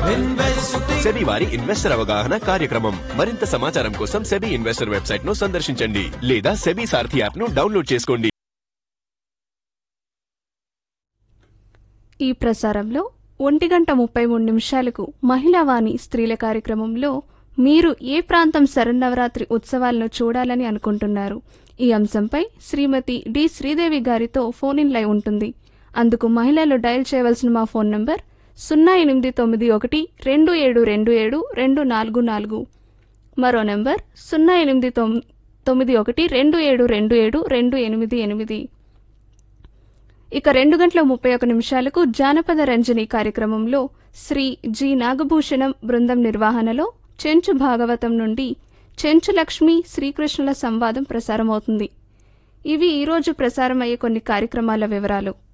SEBI వారి investor అవగాహన కార్యక్రమం మరింత సమాచారం కోసం సెబీ ఇన్వెస్టర్ వెబ్సైట్ ను సందర్శించండి లేదా సెబీ సారథి యాప్ ను డౌన్లోడ్ చేసుకోండి ఈ ప్రసారంలో ఒంటి గంట ముప్పై మూడు నిమిషాలకు మహిళావాణి స్త్రీల కార్యక్రమంలో మీరు ఏ ప్రాంతం శరన్నవరాత్రి ఉత్సవాలను చూడాలని అనుకుంటున్నారు ఈ అంశంపై శ్రీమతి డి శ్రీదేవి గారితో ఫోన్ ఇన్ లైవ్ ఉంటుంది అందుకు మహిళలు డయల్ చేయవలసిన మా ఫోన్ నంబర్ సున్నా ఎనిమిది తొమ్మిది ఒకటి రెండు ఏడు రెండు ఏడు రెండు నాలుగు నాలుగు మరో నంబర్ సున్నా ఎనిమిది తొమ్- తొమ్మిది ఒకటి రెండు ఏడు రెండు ఏడు రెండు ఎనిమిది ఎనిమిది ఇక రెండు గంటల ముప్పై ఒక నిమిషాలకు జానపద రంజని కార్యక్రమంలో శ్రీ జి నాగభూషణం బృందం నిర్వహణలో చెంచు భాగవతం నుండి చెంచు లక్ష్మి శ్రీకృష్ణుల సంవాదం ప్రసారమవుతుంది ఇవి ఈరోజు ప్రసారమయ్యే కొన్ని కార్యక్రమాల వివరాలు